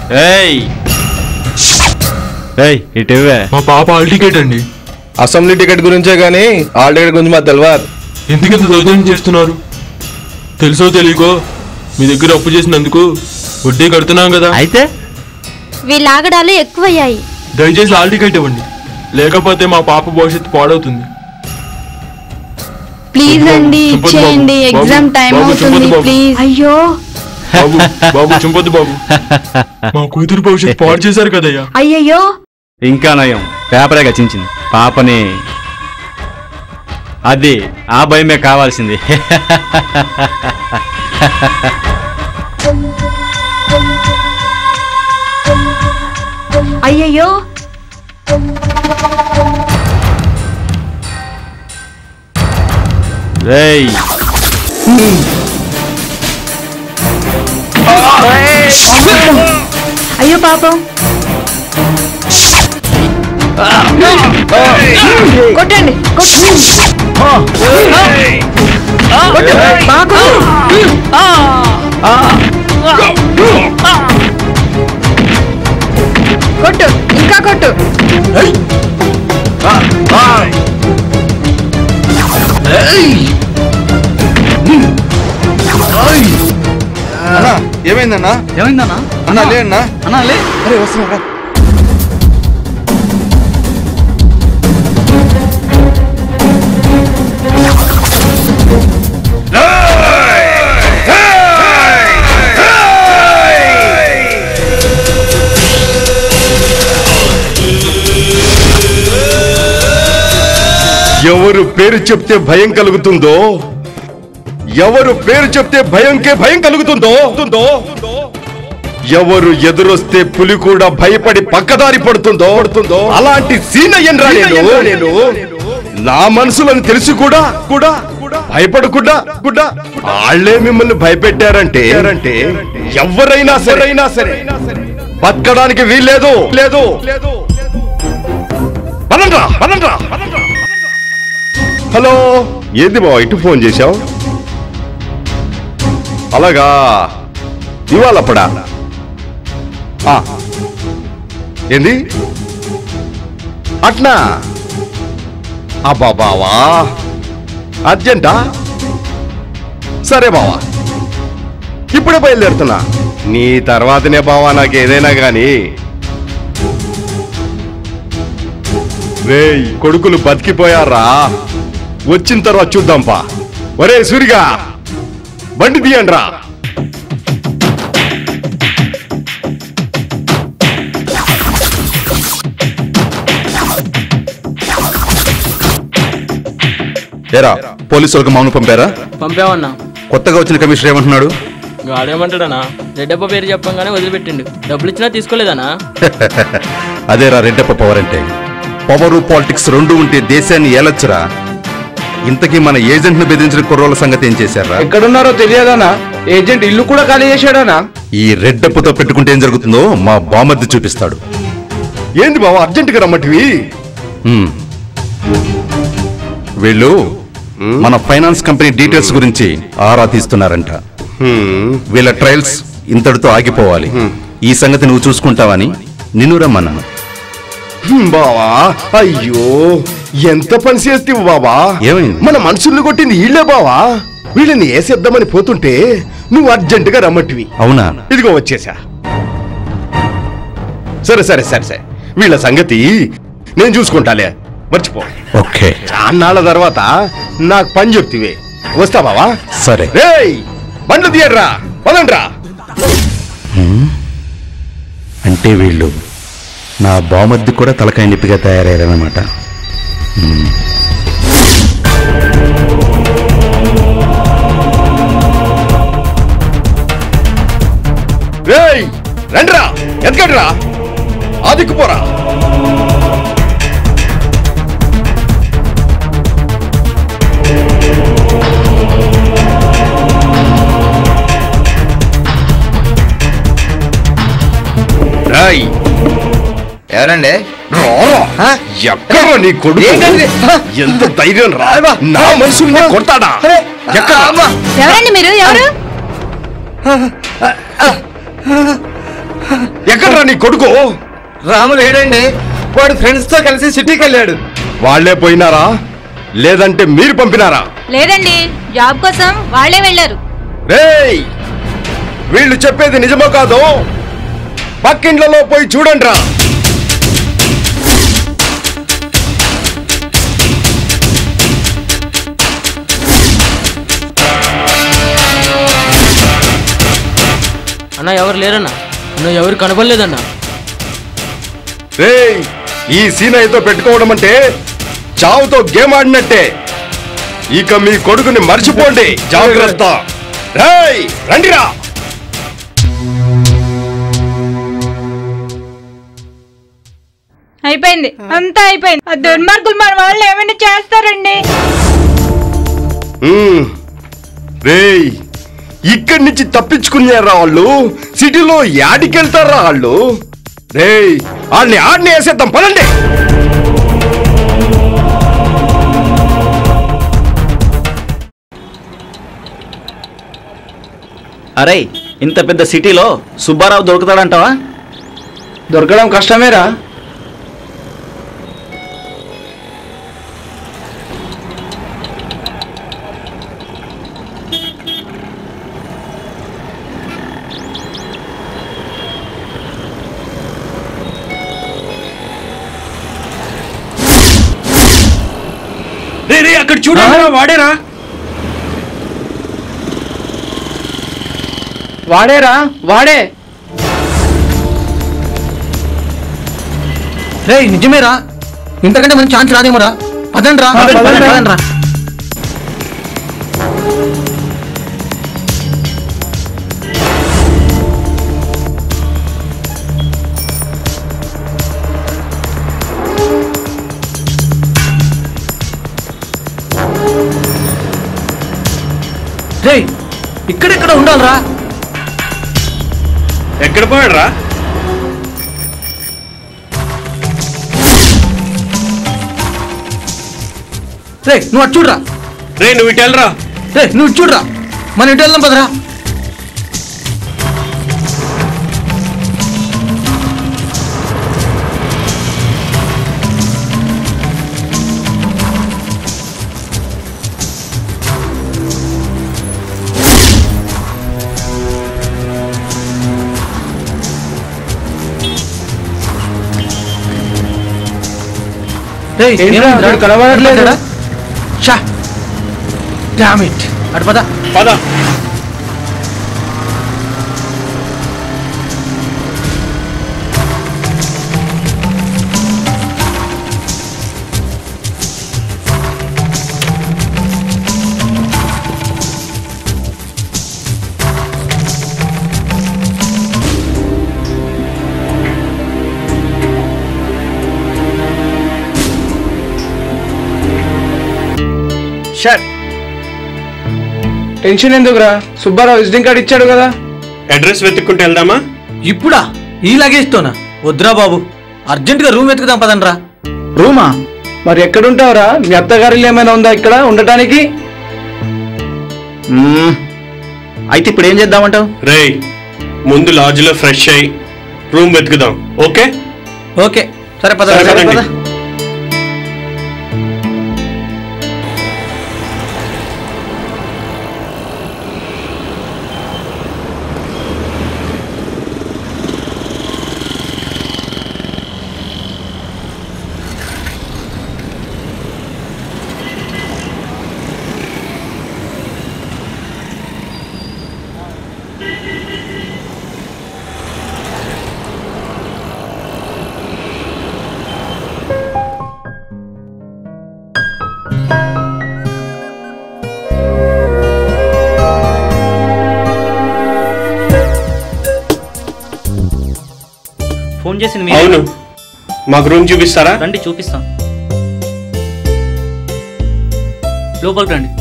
ఏయ్ ఏయ్ ఇటువే మా పాప హాల్ టికెట్ అండి అసెంబ్లీ టికెట్ గురించే గానీ ఆల్ టికెట్ గురించి మాకు తెలియదు ఎందుకంత దౌర్జన్యం చేస్తున్నారు తెలుసో తెలియకో మీ దగ్గర అప్పు చేసినందుకు వడ్డీ కడుతున్నాం కదా అయితే వీళ్ళ ఆగడాలు ఎక్కువయ్యాయి దయచేసి హాల్ టికెట్ ఇవ్వండి లేకపోతే మా పాప భవిష్యత్తు పాడవుతుంది ప్లీజ్ అండి చెప్పొద్దు ఇచ్చేయండి బాబు. ఎగ్జామ్ బాబు, టైం బాబు, అవుతుంది చెప్పొద్దు బాబు. ప్లీజ్ అయ్యో బాబు బాబు చింపొద్దు బాబు మా కూతురు భవిష్యత్తు పాడు చేశారు కదయ్యా అయ్యయ్యో ఇంకా నయం పేపరే గచించింది పాపని అది ఆ భయమే కావాల్సింది అయ్యయ్యో రేయ్ అయ్యో పాపం కొట్టండి కొట్టు ఇంకా కొట్టు అన్నా ఏమైందన్నా ఏమైందన్నా అన్నా లే అన్నా అన్నా లే అరే వస్తున్నా ఎవరు పేరు చెప్తే భయం కలుగుతుందో ఎవరు పేరు చెప్తే భయంకే భయం కలుగుతుందో ఉంటుందో? ఎవరు ఎదురొస్తే పులి కూడా భయపడి పక్కదారి పడుతుందో పడుతుందో అలాంటి సీనయ్యన్రా నేను నేను నా మనసులను తెలిసి కూడా కూడా భయపడకుండా కూడా వాళ్ళే మిమ్మల్ని భయపెట్టారంటే అంటే ఎవరైనా సరైనా సరే బతకడానికి వీల్లేదు లేదు పదండ్రా పదండ్రా హలో ఏంది బావ ఇటు ఫోన్ చేశావు అలాగా ఇవాళప్పుడా ఆ. ఏంది అట్నా అబ్బా బావా అర్జెంటా సరే బావా ఇప్పుడే బయలుదేరుతున్నా నీ తర్వాతనే బావా నాకు ఏదైనా గాని రేయ్ కొడుకులు బతికిపోయారా వచ్చిన తర్వాత చూద్దాంపా ఒరే సూరిగా బండి తీయండ్రా ఏరా పోలీసు వాళ్ళకి మౌనం పంపారా పంపామన్నా కొత్తగా వచ్చిన కమిషనర్ ఏమంటున్నాడు గాడేమంటాడనా రెడ్డప్ప పేరు చెప్పంగానే వదిలిపెట్టిండు డబ్బులు ఇచ్చినా తీసుకోలేదనా అదేరా రెడ్డప్ప పవర్ అంటే పవరు పాలిటిక్స్ రెండు ఉంటే దేశాన్ని ఏలొచ్చురా ఇంతకీ మన ఏజెంట్ ను బెదిరించిన కుర్రోళ్ళ సంగతి ఏం చేశారా ఎక్కడున్నారో తెలియదానా ఏజెంట్ ఇల్లు కూడా ఖాళీ చేశాడానా ఈ రెడ్డప్పతో పెట్టుకుంటే ఏం జరుగుతుందో మా బామర్ది చూపిస్తాడు ఏంది బావా అర్జెంటుగా రమ్మటివి ఉమ్. వీళ్ళు మన ఫైనాన్స్ కంపెనీ డీటెయిల్స్ గురించి ఆరా తీస్తున్నారంట వీళ్ళ ట్రయల్స్ ఇంతటితో ఆగిపోవాలి ఈ సంగతి నువ్వు చూసుకుంటావని నిన్ను రమ్మన్నాను హ్మ్, బావా అయ్యో ఎంత పని చేస్తావు బావా ఏమైంది? మన మనుషుల్ని కొట్టింది ఈళ్ళే బావా వీళ్ళని వేసేద్దామని పోతుంటే నువ్వు అర్జెంటుగా రమ్మటివి అవునా ఇదిగో వచ్చేసా సరే సరే సరే సరే వీళ్ళ సంగతి నేను చూసుకుంటాలే మర్చిపో ఓకే చాన్నాళ్ళ తర్వాత నాకు పని చెప్తివే వస్తా బావా సరే రేయ్ బండ్లు తీయడ్రా పదండ్రా అంటే వీళ్ళు నా బామర్ది కూడా తలకాయ నిప్పిగా తయారయ్యారన్నమాట మ్మ్. రేయ్ రండ్రా ఎదగడ్రా ఆదిక్కుపోరా రాయ్ ఎవరండి ఎక్కడ నీ కొడుకు ఏంటండి? ఎంత ధైర్యం రా నా మనుషుల్ని కొడతాడా ఎక్కడ ఎవరండి మీరు ఎవరు ఎక్కడ్రా నీ కొడుకు రాములు ఏడండి వాడు ఫ్రెండ్స్ తో కలిసి సిటీకి వెళ్ళాడు వాళ్ళే పోయినారా లేదంటే మీరు పంపినారా లేదండి జాబ్ కోసం వాళ్ళే వెళ్ళారు రేయ్ వీళ్ళు చెప్పేది నిజమో కాదో పక్కిండ్లలో పోయి చూడండిరా అన్న ఎవరు లేరన్నా అన్న ఎవరు కనపడలేదన్నా రేయ్ ఈ సీనయ్యతో పెట్టుకోవడం అంటే చావుతో గేమ్ ఆడినట్టే ఇక మీ కొడుకుని మర్చిపోండి జాగ్రత్త రేయ్ రండిరా అయిపోయింది అంతా అయిపోయింది ఆ దుర్మార్గులు మన వాళ్ళు ఏమైనా చేస్తారండి ఉమ్. రేయ్ ఇక్కడి నుంచి తప్పించుకున్నారా వాళ్ళు సిటీలో యాడికెళ్తారా వాళ్ళు రేయ్ వాళ్ళని ఆడిని వేసేద్దాం పదండి అరే ఇంత పెద్ద సిటీలో సుబ్బారావు దొరుకుతాడంటావా దొరకడం కష్టమేరా రే రే అక్కడ చూడండి వాడేరా వాడేరా వాడే రే నిజమేరా ఇంతకంటే మంచి ఛాన్స్ రాదేమోరా పదండి రా పదండి, పదండి. పదండి రా రే ఇక్కడెక్కడ ఉండాలిరా ఎక్కడ పోయాడురా రే నువ్వు అటు చూడరా రే నువ్వు ఇటు వెళ్ళరా రే నువ్వు ఇటు చూడరా మనం ఇటు వెళ్దాం పదరా రేయ్, ఏంట్రా, ఏమైందిరా? అక్కడ కనబడట్లేదు. షా డామ్ ఇట్ అటు పద పద షట్ టెన్షన్ ఎందుకురా సుబ్బారావు విజిటింగ్ కార్డు ఇచ్చాడు కదా అడ్రస్ వెతుక్కుంటూ వెళ్దామా ఇప్పుడా ఈ లగేజ్తోనా వద్దురా బాబు అర్జెంటుగా రూమ్ వెతుకుదాం పదండ్రా రూమా మరి ఎక్కడుంటావురా మీ అత్తగారి ఇల్లు ఏమైనా ఉందా ఇక్కడ ఉండటానికి మ్మ్. అయితే ఇప్పుడు ఏం చేద్దామంటావు రేయ్ ముందు లాడ్జ్లో ఫ్రెష్ అయ్యి రూమ్ వెతుకుదాం ఓకే ఓకే సరే పద సరే, సరే, పదండి. పద ఫోన్ చేసింది అవును మీరు మాకు రూమ్ చూపిస్తారా రండి చూపిస్తాం లోపలికి రండి